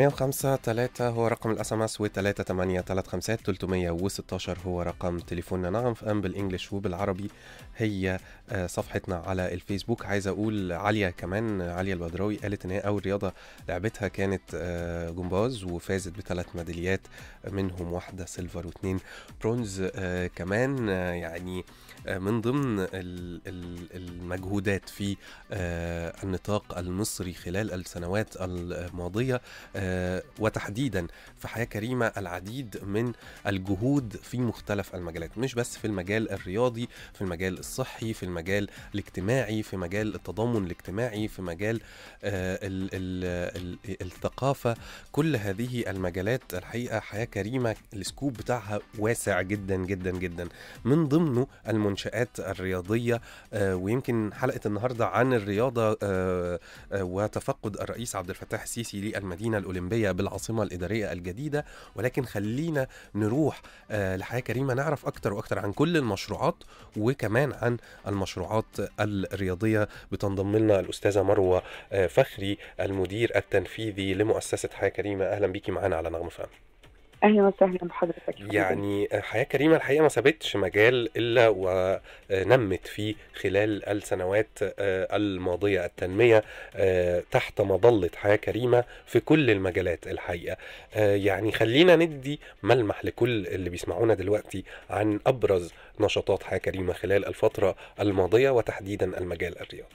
105 3 هو رقم الاس ام اس و 3 8 3 5 316 هو رقم تليفوننا نغم في ام بالانجلش وبالعربي هي آه، صفحتنا على الفيسبوك عايز اقول عليا كمان عليا البدراوي قالت ان هي اول رياضه لعبتها كانت آه، جمباز وفازت بثلاث ميداليات منهم واحده سيلفر واثنين برونز آه، كمان آه، يعني آه، من ضمن ال- ال- المجهودات في آه، النطاق المصري خلال السنوات الماضيه آه، وتحديدا في حياه كريمه العديد من الجهود في مختلف المجالات مش بس في المجال الرياضي في المجال الصحي في المجال الاجتماعي في مجال التضامن الاجتماعي في مجال آه، ال- ال- ال- الثقافه كل هذه المجالات الحقيقه حياه كريمه السكوب بتاعها واسع جدا جدا جدا من ضمنه المنشآت الرياضيه آه، ويمكن حلقه النهارده عن الرياضه آه، آه، وتفقد الرئيس عبد الفتاح السيسي للمدينه الاولمبيه بالعاصمه الاداريه الجديده ولكن خلينا نروح آه، لحياه كريمه نعرف اكتر واكتر عن كل المشروعات وكمان عن المشروعات الرياضيه بتنضم لنا الاستاذه مروه آه، فخري المدير التنفيذي لمؤسسه حياه كريمه اهلا بيكي معانا على نغم فهم اهلا وسهلا بحضرتك يعني حياة كريمة الحقيقة ما سابتش مجال إلا ونمت فيه خلال السنوات آه، الماضية التنمية آه، تحت مظلة حياة كريمة في كل المجالات الحقيقة آه، يعني خلينا ندي ملمح لكل اللي بيسمعونا دلوقتي عن أبرز نشاطات حياة كريمة خلال الفترة الماضية وتحديدا المجال الرياضي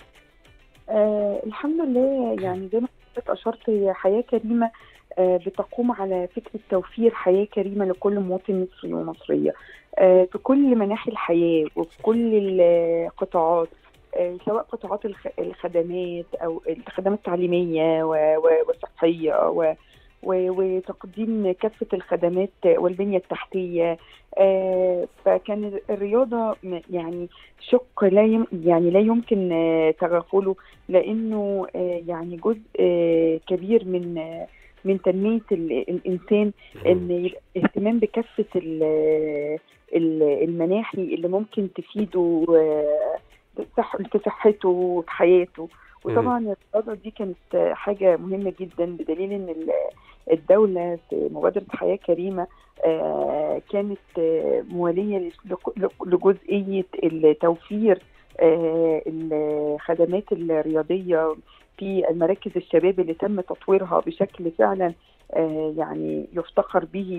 آه الحمد لله يعني زي ما حضرتك اشرت هي حياه كريمه آه بتقوم على فكره توفير حياه كريمه لكل مواطن مصري ومصريه آه في كل مناحي الحياه وفي كل القطاعات آه سواء قطاعات الخ- الخدمات او الخدمات التعليميه و- و- والصحيه و و- وتقديم كافة الخدمات والبنية التحتية آه، فكان الرياضة م- يعني شق لا يم يعني لا يمكن آه، تغافله لأنه آه، يعني جزء آه، كبير من آه، من تنمية ال- الإنسان إن يبقى اهتمام بكافة ال- ال- المناحي اللي ممكن تفيده آه، صح- في صحته وفي حياته وطبعا الرياضة دي كانت حاجة مهمة جدا بدليل إن ال- الدولة في مبادرة حياة كريمة آه، كانت آه، موالية لك- لجزئية التوفير آه، الخدمات الرياضية في المراكز الشباب اللي تم تطويرها بشكل فعلا آه، يعني يفتخر به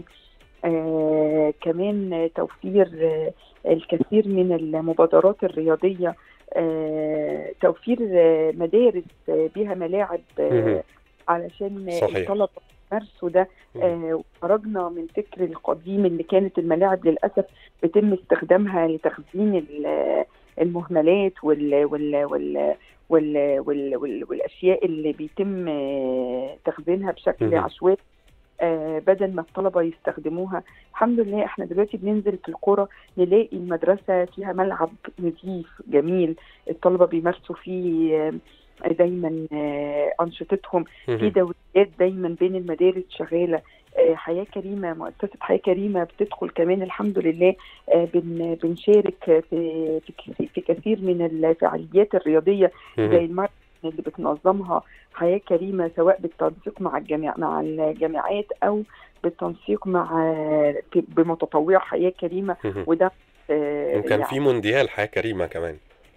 آه، كمان توفير آه، الكثير من المبادرات الرياضية آه، توفير آه، مدارس آه، بها ملاعب آه، مهم. علشان صحيح. الطلبة يمارسوا ده آه، وخرجنا من فكر القديم اللي كانت الملاعب للأسف بيتم استخدامها لتخزين ال- المهملات وال وال وال وال وال وال والاشياء اللي بيتم آه، تخزينها بشكل مهم. عشوائي آه، بدل ما الطلبه يستخدموها الحمد لله احنا دلوقتي بننزل في القرى نلاقي المدرسه فيها ملعب نظيف جميل الطلبه بيمارسوا فيه آه، دايما آه، انشطتهم في مهم. دوريات دايما بين المدارس شغاله آه، حياه كريمه مؤسسه حياه كريمه بتدخل كمان الحمد لله آه، بن بنشارك في في كثير- في كثير من الفعاليات الرياضيه زي مهم. الماراثون اللي بتنظمها حياه كريمه سواء بالتنسيق مع الجامع مع الجامعات او بالتنسيق مع في- بمتطوع حياه كريمه مهم. وده آه، وكان في مونديال حياة كريمة كمان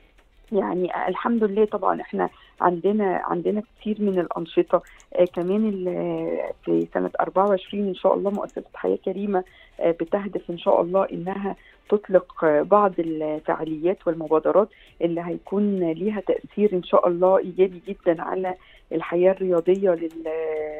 يعني الحمد لله طبعا احنا عندنا عندنا كتير من الانشطه آه كمان ال- في سنه 24 ان شاء الله مؤسسه حياه كريمه آه بتهدف ان شاء الله انها تطلق آه بعض الفعاليات والمبادرات اللي هيكون ليها تاثير ان شاء الله ايجابي جدا على الحياه الرياضيه لل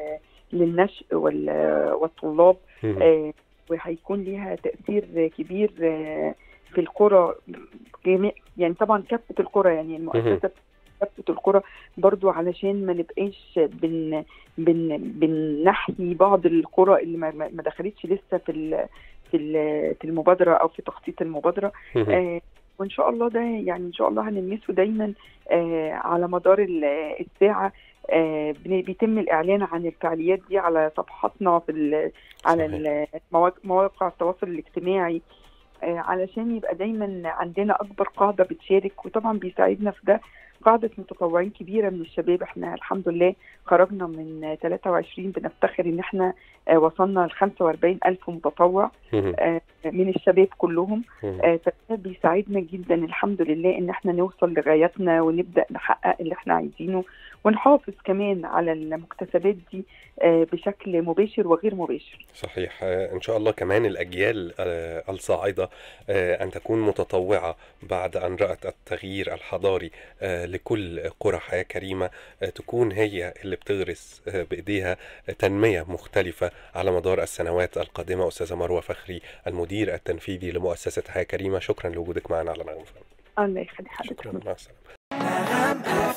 للنشء وال- والطلاب مهم. آه، وهيكون ليها تأثير كبير آه، في القرى جميع يعني طبعا كافة القرى يعني المؤسسة كافة القرى برضو علشان ما نبقاش بن بن بنحيي بعض القرى اللي ما, ما ما دخلتش لسه في ال في ال- في المبادرة أو في تخطيط المبادرة مهم. آه، وان شاء الله ده يعني ان شاء الله هنلمسه دايما آه، على مدار ال- الساعه آه، بن- بيتم الاعلان عن الفعاليات دي على صفحاتنا في ال- على صحيح. المواق- مواقع التواصل الاجتماعي آه، علشان يبقى دايما عندنا اكبر قاعده بتشارك وطبعا بيساعدنا في ده قاعدة متطوعين كبيرة من الشباب احنا الحمد لله خرجنا من 23 بنفتخر ان احنا آه، وصلنا ل 45 ألف متطوع مهم. آه، من الشباب كلهم مهم. آه، فده بيساعدنا جدا الحمد لله ان احنا نوصل لغاياتنا ونبدا نحقق اللي احنا عايزينه ونحافظ كمان على المكتسبات دي آه، بشكل مباشر وغير مباشر صحيح آه، إن شاء الله كمان الأجيال آه، الصاعدة آه، أن تكون متطوعة بعد أن رأت التغيير الحضاري آه، لكل قرى حياة كريمة آه، تكون هي اللي بتغرس آه، بإيديها تنمية مختلفة على مدار السنوات القادمة أستاذة مروة فخري المدير التنفيذي لمؤسسة حياة كريمة شكرا لوجودك معنا على نغم فهم الله يخلي حضرتك شكرا مع السلامة